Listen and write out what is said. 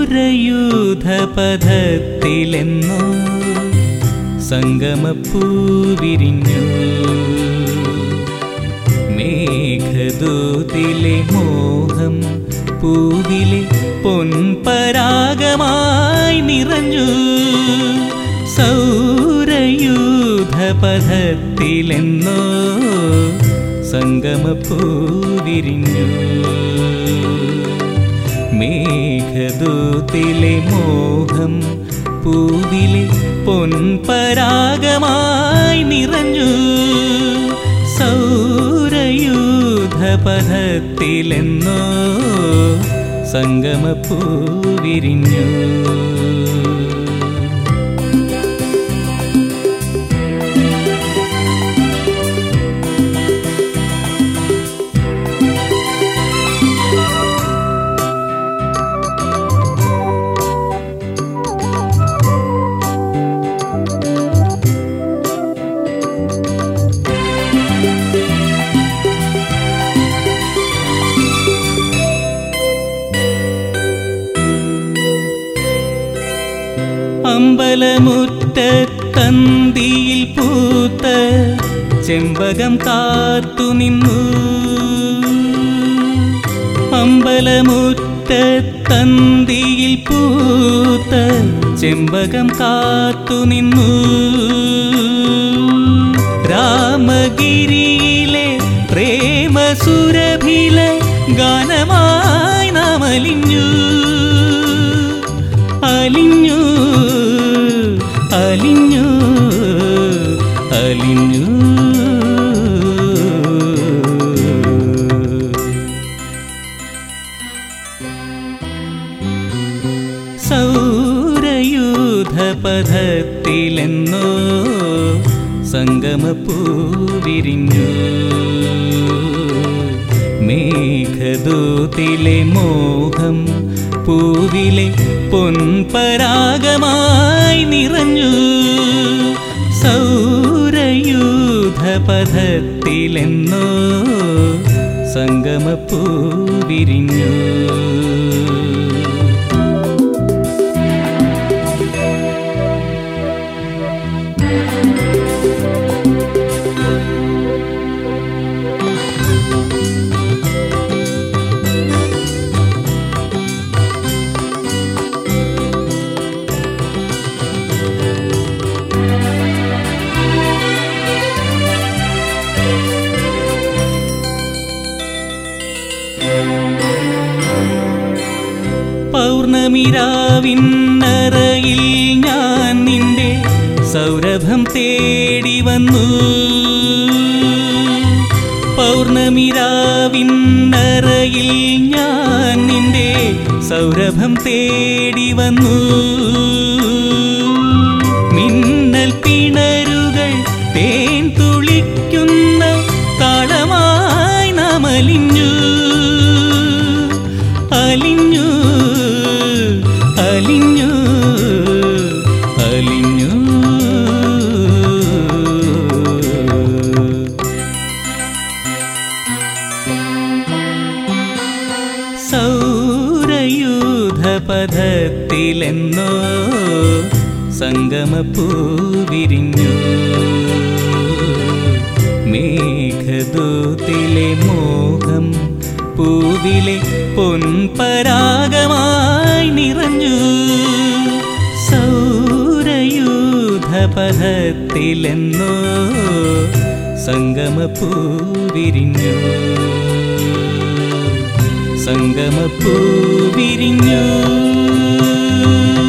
സൗരയൂഥപഥത്തിലെന്നോ സംഗമപ്പൂവിരിഞ്ഞു മേഘദൂതിലെ മോഹം പൂവിലെ പൊൻപരാഗമായി നിറഞ്ഞു സൗരയൂഥപഥത്തിലെന്നോ സംഗമപ്പൂവിരിഞ്ഞു മേഘദൂതിലെ മോഹം പൂവിലെ പൊൻപരാഗമായി നിറഞ്ഞു സൗരയൂഥപഥത്തിലെന്നോ സംഗമപ്പൂവിരിഞ്ഞു അമ്പലമുറ്റത്തന്തിയിൽ പൂത്ത ചെമ്പകം കാത്തു നിന്നു അമ്പലമുറ്റത്തന്തിയിൽ പൂത്ത ചെമ്പകം കാത്തു നിന്നു രാമഗിരിയിലെ പ്രേമസുരഭില ഗാനമായി നാം അലിഞ്ഞു അലിഞ്ഞു അലിഞ്ഞു അലിഞ്ഞു സൗരയൂഥപഥത്തിലെന്നോ സംഗമപ്പൂവിരിഞ്ഞു മേഘദൂതിലെ മോഹം പൂവിലെ പൊൻപരാഗമായി നിറഞ്ഞു സൗരയൂഥപഥത്തിലെന്നോ സംഗമപ്പൂവിരിഞ്ഞു പൗർണമിരാവിന്നറയിൽ ഞാൻ നിന്റെ സൗരഭം തേടി വന്നു പൗർണമിരാവിന്നറയിൽ ഞാൻ നിന്റെ സൗരഭം തേടി വന്നു മിന്നൽ പിണരുകൾ തേൻ തുളിക്കുന്ന താളമായി നാം അലിഞ്ഞു അലിഞ്ഞു അലിഞ്ഞു അലിഞ്ഞു സൗരയൂഥപഥത്തിലെന്നോ സംഗമപ്പൂവിരിഞ്ഞു മേഘദൂതിലെ മോഹം പൂവിലെ പൊൻപരാഗമായി നിറഞ്ഞു സൗരയൂഥപഥത്തിലെന്നോ സംഗമപ്പൂവിരിഞ്ഞു സംഗമപ്പൂവിരിഞ്ഞു